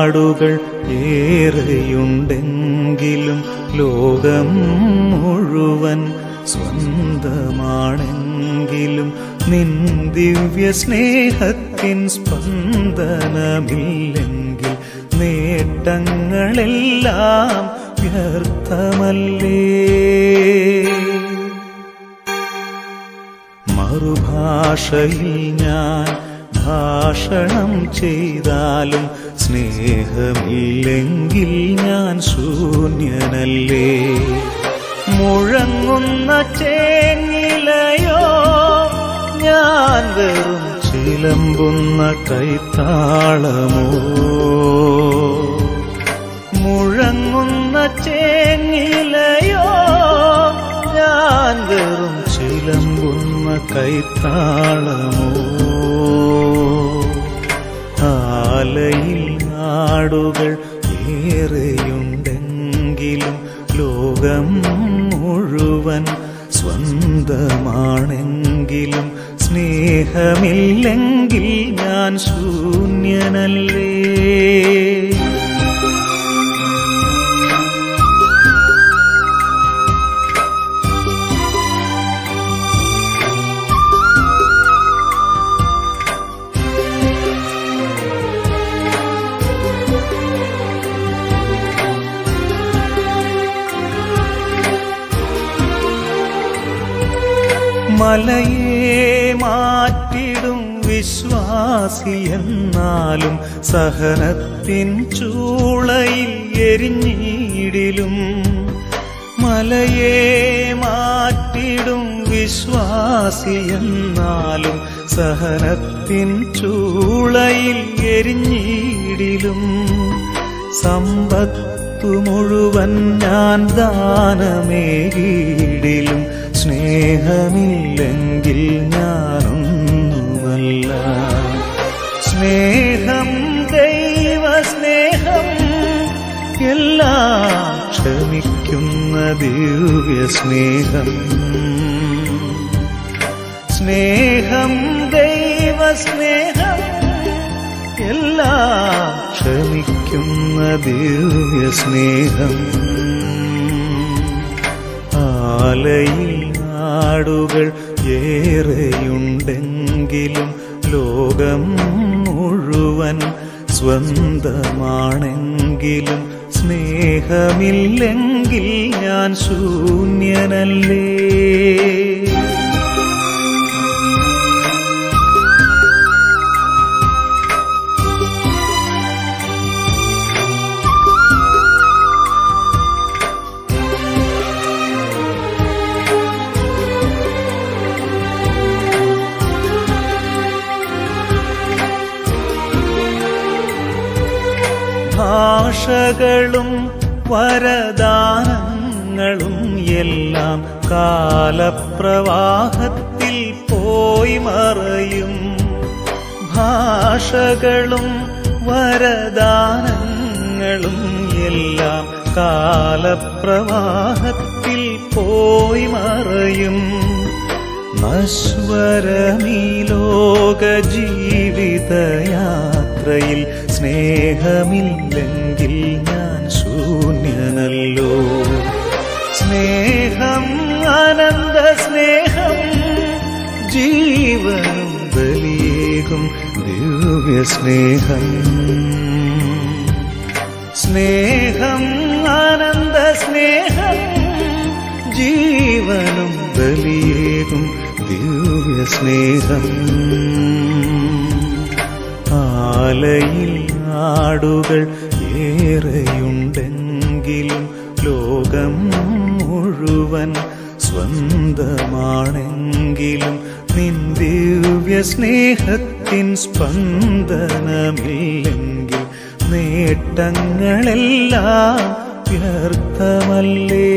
നാടുകൾ ഏറെയുണ്ടെങ്കിലും ലോകം മുഴുവൻ സ്വന്തമാണെങ്കിലും നിൻ ദിവ്യ സ്നേഹത്തിൻ സ്പന്ദനമില്ലെങ്കിൽ നേട്ടങ്ങളെല്ലാം വ്യർത്ഥമല്ലേ മറുഭാഷയിൽ ഞാൻ ഭാഷണം ചെയ്താലും സ്നേഹമില്ലെങ്കിൽ ഞാൻ ശൂന്യനല്ലേ മുഴങ്ങുന്ന ചേങ്ങിലയോ ഞാൻ വെറും ചിലമ്പുന്ന കൈത്താളമോ മുഴങ്ങുന്ന ചേങ്ങിലയോ ഞാൻ വെറും ചിലമ്പുന്ന കൈത്താളമോ ആലയിൽ നാടുകൾ ഏറെയുണ്ടെങ്കിലും ലോകം മുഴുവൻ സ്വന്തമാണെങ്കിലും സ്നേഹമില്ലെങ്കിൽ ഞാൻ ശൂന്യനല്ലേ മലയെ മാറ്റിടും വിശ്വാസി എന്നാലും സഹനത്തിൻ ചൂളയിൽ എരിഞ്ഞിടിലും മലയെ മാറ്റിടും വിശ്വാസി എന്നാലും സഹനത്തിൻ ചൂളയിൽ എരിഞ്ഞിടിലും സമ്പത്തു മുഴുവൻ ഞാൻ ദാനമേകിടിലും സ്നേഹമില്ലെങ്കിൽ ഞാനൊന്നുമല്ല സ്നേഹം ദൈവ സ്നേഹം എല്ലാം ക്ഷമിക്കുന്ന ദിവ്യ സ്നേഹം സ്നേഹം ദൈവ സ്നേഹം എല്ലാം ക്ഷമിക്കുന്ന ദിവ്യ സ്നേഹം ആലയിൽ നാടുകൾ ഏറെയുണ്ടെങ്കിലും ലോകം മുഴുവൻ സ്വന്തമാണെങ്കിലും സ്നേഹമില്ലെങ്കിൽ ഞാൻ ശൂന്യനല്ലേ ഭാഷകളും വരദാനങ്ങളും എല്ലാം കാലപ്രവാഹത്തിൽ പോയി മറയും ഭാഷകളും വരദാനങ്ങളും എല്ലാം കാലപ്രവാഹത്തിൽ പോയി മറയും നശ്വരമീ ലോക ജീവിതയാത്രയിൽ സ്നേഹമില്ലെങ്കിൽ ഞാൻ ശൂന്യനല്ലോ സ്നേഹം ആനന്ദ സ്നേഹം ജീവനും ബലിയേകും ദിവ്യ സ്നേഹം സ്നേഹം ആനന്ദ സ്നേഹം ജീവനും ബലിയേകും ദിവ്യ സ്നേഹം ആലയിൽ നാടുകൾ ഏറെയുണ്ടെങ്കിലും ലോകം മുഴുവൻ സ്വന്തമാണെങ്കിലും നിൻ ദിവ്യ സ്നേഹത്തിൻ സ്പന്ദനമില്ലെങ്കിൽ നേട്ടങ്ങളെല്ലാം വ്യർത്ഥമല്ലേ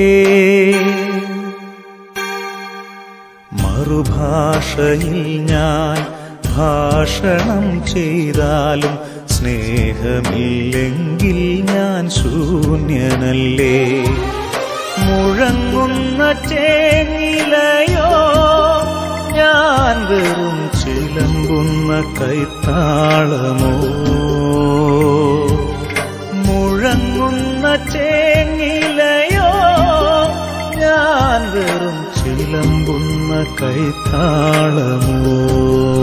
മറുഭാഷയിൽ ഞാൻ ഭാഷണം ചെയ്താലും സ്നേഹമില്ലെങ്കിൽ ഞാൻ ശൂന്യനല്ലേ മുഴങ്ങുന്ന ചേങ്ങിലയോ ഞാൻ വെറും ചിലമ്പുന്ന കൈത്താളമോ കൈത്താളമോ